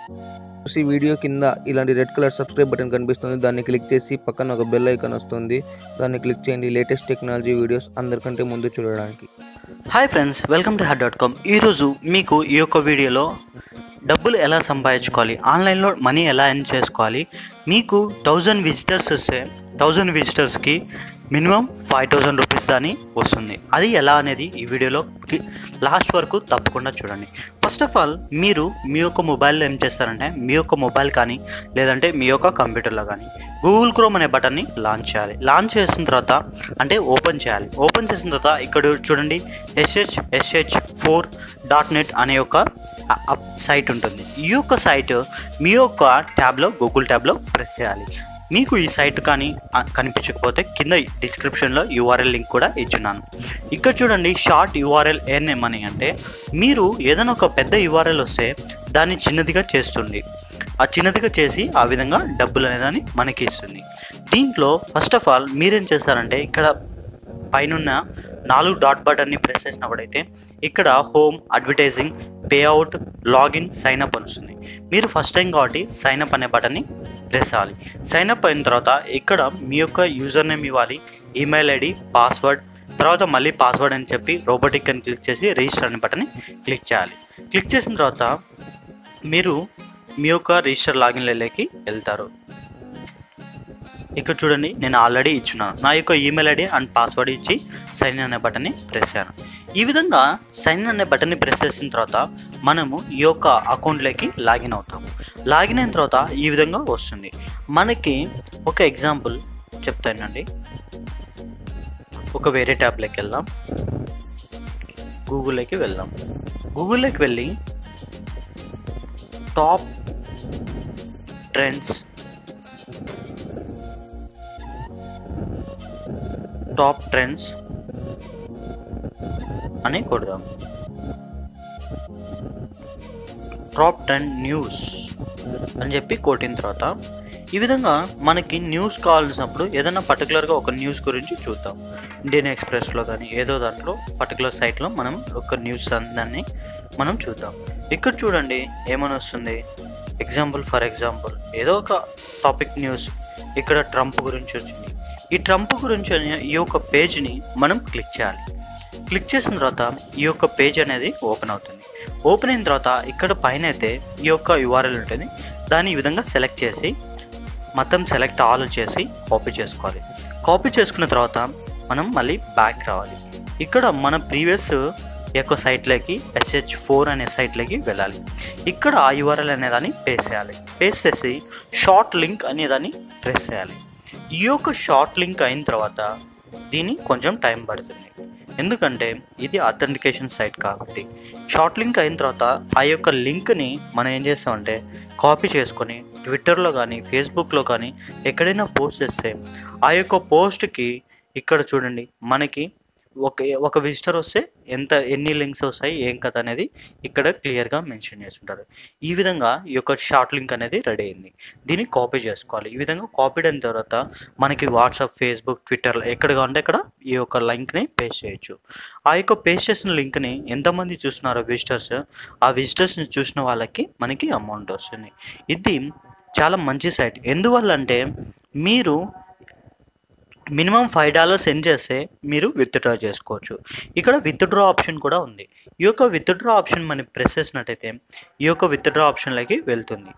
ఈ వీడియో కింద ఇలాంటి రెడ్ కలర్ సబ్స్క్రైబ్ బటన్ కనిపిస్తుంది దాన్ని క్లిక్ చేసి పక్కన ఒక బెల్ ఐకాన్ వస్తుంది దాన్ని క్లిక్ చేయండి లేటెస్ట్ టెక్నాలజీ వీడియోస్ అందరికంటే ముందు చూడడానికి hi friends welcome to her dot com ఈరోజు మీకు ఈ యొక్క వీడియోలో డబ్బులు ఎలా సంపాదించుకోవాలి ఆన్లైన్లో మనీ ఎలా ఎర్న్ చేసుకోవాలి మీకు థౌజండ్ విజిటర్స్ వస్తే థౌజండ్ విజిటర్స్కి మినిమం ఫైవ్ థౌజండ్ రూపీస్ దాని వస్తుంది అది ఎలా అనేది ఈ వీడియోలో కి- లాస్ట్ వరకు తప్పకుండా చూడండి ఫస్ట్ ఆఫ్ ఆల్ మీరు మీ యొక్క మొబైల్లో ఏం చేస్తారంటే మీ యొక్క మొబైల్ కానీ లేదంటే మీ యొక్క కంప్యూటర్లో కానీ గూగుల్ క్రోమ్ అనే బటన్ని లాంచ్ చేయాలి లాంచ్ చేసిన తర్వాత అంటే ఓపెన్ చేయాలి ఓపెన్ చేసిన తర్వాత ఇక్కడ చూడండి S H S H four dot net అనే ఒక సైట్ ఉంటుంది ఈ యొక్క సైట్ మీ యొక్క ట్యాబ్లో గూగుల్ ట్యాబ్లో ప్రెస్ చేయాలి మీకు ఈ సైట్ కానీ ఆ, కనిపించకపోతే కింద డిస్క్రిప్షన్లో యూఆర్ఎల్ లింక్ కూడా ఇచ్చున్నాను ఇక్కడ చూడండి షార్ట్ యూఆర్ఎల్ ఏమని అంటే మీరు ఏదైనా ఒక పెద్ద యూఆర్ఎల్ వస్తే దాన్ని చిన్నదిగా చేస్తుంది ఆ చిన్నదిగా చేసి ఆ విధంగా డబ్బులు అనేదాన్ని మనకి ఇస్తుంది దీంట్లో ఫస్ట్ ఆఫ్ ఆల్ మీరేం చేస్తారంటే ఇక్కడ పైనున్న నాలుగు డాట్ బటన్ని ప్రెస్ చేసినప్పుడైతే ఇక్కడ home advertising payout login sign up అని వస్తుంది మీరు ఫస్ట్ టైం కాబట్టి సైన్ అప్ అనే బటన్ని ప్రెస్ చేయాలి సైన్ అప్ అయిన తర్వాత ఇక్కడ మీ యొక్క యూజర్ నేమ్ ఇవ్వాలి ఈమెయిల్ ఐడి పాస్వర్డ్ తర్వాత మళ్ళీ పాస్వర్డ్ అని చెప్పి రోబోటిక్ అని క్లిక్ చేసి రిజిస్టర్ అనే బటన్ని క్లిక్ చేయాలి క్లిక్ చేసిన తర్వాత మీరు మీ యొక్క రిజిస్టర్ లాగిన్లలోకి వెళ్తారు ఇక్కడ చూడండి నేను ఆల్రెడీ ఇచ్చున్నాను నా యొక్క ఈమెయిల్ ఐడి అండ్ పాస్వర్డ్ ఇచ్చి సైన్ ఇన్ అనే బటన్ని ప్రెస్ చేయాను ఈ విధంగా సైన్ ఇన్ అనే బటన్ని ప్రెస్ చేసిన తర్వాత మనము ఈ యొక్క అకౌంట్లోకి లాగిన్ అవుతాము లాగిన్ అయిన తర్వాత ఈ విధంగా వస్తుంది మనకి ఒక ఎగ్జాంపుల్ చెప్తానండి ఒక వేరే ట్యాబ్లోకి వెళ్దాం గూగుల్లోకి వెళ్దాం గూగుల్లోకి వెళ్ళి టాప్ ట్రెండ్స్ టాప్ ట్రెండ్స్ అని కొడదాం టాప్ ట్రెండ్ న్యూస్ అని చెప్పి కొట్టిన తర్వాత ఈ విధంగా మనకి న్యూస్ కావాల్సినప్పుడు ఏదైనా పర్టికులర్గా ఒక న్యూస్ గురించి చూద్దాం ఇండియన్ ఎక్స్ప్రెస్లో కానీ ఏదో దాంట్లో పర్టికులర్ సైట్లో మనం ఒక న్యూస్ దాన్ని మనం చూద్దాం ఇక్కడ చూడండి ఏమని వస్తుంది ఎగ్జాంపుల్ ఫర్ ఎగ్జాంపుల్ ఏదో ఒక టాపిక్ న్యూస్ ఇక్కడ ట్రంప్ గురించి వచ్చింది ఈ ట్రంప్ గురించి అనే ఈ యొక్క పేజ్ని మనం క్లిక్ చేయాలి క్లిక్ చేసిన తర్వాత ఈ యొక్క పేజ్ అనేది ఓపెన్ అవుతుంది ఓపెన్ అయిన తర్వాత ఇక్కడ పైన అయితే ఈ యొక్క యూఆర్ఎల్ ఉంటుంది దాన్ని ఈ విధంగా సెలెక్ట్ చేసి మొత్తం సెలెక్ట్ ఆల్ చేసి కాపీ చేసుకోవాలి కాపీ చేసుకున్న తర్వాత మనం మళ్ళీ బ్యాక్ రావాలి ఇక్కడ మన ప్రీవియస్ యొక్క సైట్లోకి ఎస్హెచ్ ఫోర్ అనే సైట్లోకి వెళ్ళాలి ఇక్కడ ఆ యూఆర్ఎల్ అనేదాన్ని పేస్ట్ చేయాలి పేస్ట్ చేసి షార్ట్ లింక్ అనేదాన్ని ప్రెస్ చేయాలి ఈ యొక్క షార్ట్ లింక్ అయిన తర్వాత దీని కొంచెం టైం పడుతుంది ఎందుకంటే ఇది అథెంటికేషన్ సైట్ కాబట్టి షార్ట్ లింక్ అయిన తర్వాత ఆ యొక్క లింక్ని మనం ఏం చేస్తామంటే కాపీ చేసుకొని ట్విట్టర్లో కానీ ఫేస్బుక్లో కానీ ఎక్కడైనా పోస్ట్ చేస్తే ఆ యొక్క పోస్ట్కి ఇక్కడ చూడండి మనకి ఒక ఒక విజిటర్ వస్తే ఎంత ఎన్ని లింక్స్ వస్తాయి ఏం కథ అనేది ఇక్కడ క్లియర్గా మెన్షన్ చేస్తుంటారు ఈ విధంగా ఈ యొక్క షార్ట్ లింక్ అనేది రెడీ అయింది దీన్ని కాపీ చేసుకోవాలి ఈ విధంగా కాపీ అయిన తర్వాత మనకి వాట్సాప్ ఫేస్బుక్ ట్విట్టర్ ఎక్కడ కావాలంటే ఇక్కడ ఈ యొక్క లింక్ని పేస్ట్ చేయొచ్చు ఆ యొక్క పేస్ట్ చేసిన లింక్ని ఎంతమంది చూస్తున్నారో విజిటర్స్ ఆ విజిటర్స్ని చూసిన వాళ్ళకి మనకి అమౌంట్ వస్తుంది ఇది చాలా మంచి సైట్ ఎందువల్ల అంటే మీరు మినిమం ఫైవ్ డాలర్స్ సెండ్ చేస్తే మీరు విత్డ్రా చేసుకోవచ్చు ఇక్కడ విత్డ్రా ఆప్షన్ కూడా ఉంది ఈ యొక్క విత్డ్రా ఆప్షన్ మనం ప్రెస్ చేసినట్టయితే ఈ యొక్క విత్డ్రా ఆప్షన్లోకి వెళ్తుంది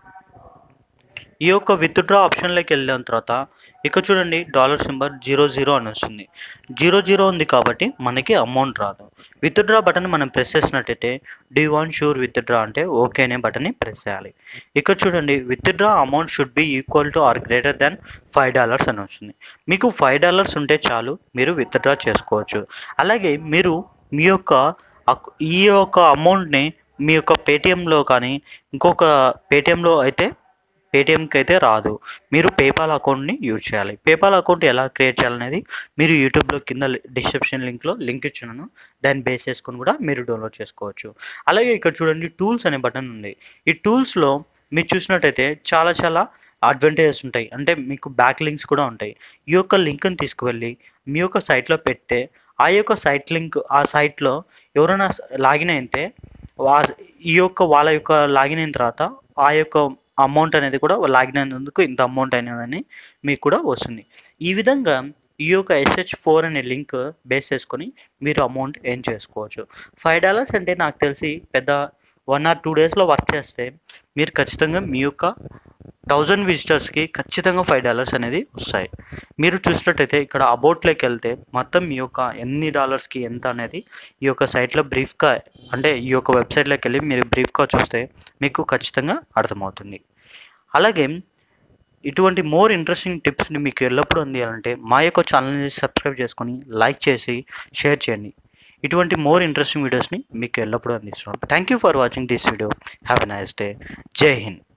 ఈ యొక్క విత్డ్రా ఆప్షన్లోకి వెళ్ళిన తర్వాత ఇక్కడ చూడండి డాలర్ సింబల్ జీరో జీరో అని వస్తుంది జీరో జీరో ఉంది కాబట్టి మనకి అమౌంట్ రాదు విత్డ్రా బటన్ మనం ప్రెస్ చేసినట్టయితే డీ వాంట్ షూర్ విత్డ్రా అంటే ఓకే అనే బటన్ని ప్రెస్ చేయాలి ఇక్కడ చూడండి withdraw amount should be equal to or greater than five dollars అని వస్తుంది మీకు ఫైవ్ డాలర్స్ ఉంటే చాలు మీరు విత్డ్రా చేసుకోవచ్చు అలాగే మీరు మీ యొక్క అక్- ఈ యొక్క అమౌంట్ని మీ యొక్క పేటిఎంలో కానీ ఇంకొక పేటిఎంలో అయితే పేటిఎంకి అయితే రాదు మీరు పేపాల్ అకౌంట్ని యూజ్ చేయాలి పేపాల్ అకౌంట్ ఎలా క్రియేట్ చేయాలనేది మీరు యూట్యూబ్లో కింద డిస్క్రిప్షన్ లింక్లో లింక్ ఇచ్చినాను దాన్ని బేస్ చేసుకొని కూడా మీరు డౌన్లోడ్ చేసుకోవచ్చు అలాగే ఇక్కడ చూడండి టూల్స్ అనే బటన్ ఉంది ఈ టూల్స్లో మీరు చూసినట్టయితే చాలా చాలా అడ్వాంటేజెస్ ఉంటాయి అంటే మీకు బ్యాక్ లింక్స్ కూడా ఉంటాయి ఈ యొక్క లింక్ని తీసుకువెళ్ళి మీ యొక్క సైట్లో పెడితే ఆ యొక్క సైట్ లింక్ ఆ సైట్లో ఎవరైనా లాగిన్ అయితే వా ఈ యొక్క వాళ్ళ యొక్క లాగిన్ అయిన తర్వాత ఆ యొక్క అమౌంట్ అనేది కూడా లాగిన్ అయినందుకు ఇంత అమౌంట్ అయినదని మీకు కూడా వస్తుంది ఈ విధంగా ఈ యొక్క ఎస్హెచ్ ఫోర్ అనే లింక్ బేస్ చేసుకొని మీరు అమౌంట్ ఎర్న్ చేసుకోవచ్చు ఫైవ్ డాలర్స్ అంటే నాకు తెలిసి పెద్ద వన్ ఆర్ టూ డేస్లో వర్క్ చేస్తే మీరు ఖచ్చితంగా మీ యొక్క థౌజండ్ విజిటర్స్కి ఖచ్చితంగా ఫైవ్ డాలర్స్ అనేది వస్తాయి మీరు చూసినట్టయితే ఇక్కడ అబౌట్లోకి వెళ్తే మొత్తం మీ యొక్క ఎన్ని డాలర్స్కి ఎంత అనేది ఈ యొక్క సైట్లో బ్రీఫ్గా అంటే ఈ యొక్క వెబ్సైట్లోకి వెళ్ళి మీరు బ్రీఫ్గా చూస్తే మీకు ఖచ్చితంగా అర్థమవుతుంది అలాగే ఇటువంటి మోర్ ఇంట్రెస్టింగ్ టిప్స్ని మీకు ఎల్లప్పుడూ అందియాలంటే మా యొక్క ఛానల్ని సబ్స్క్రైబ్ చేసుకొని లైక్ చేసి షేర్ చేయండి ఇటువంటి మోర్ ఇంట్రెస్టింగ్ వీడియోస్ని మీకు ఎల్లప్పుడూ అందిస్తున్నాం thank you for watching this video have a nice day Jai Hind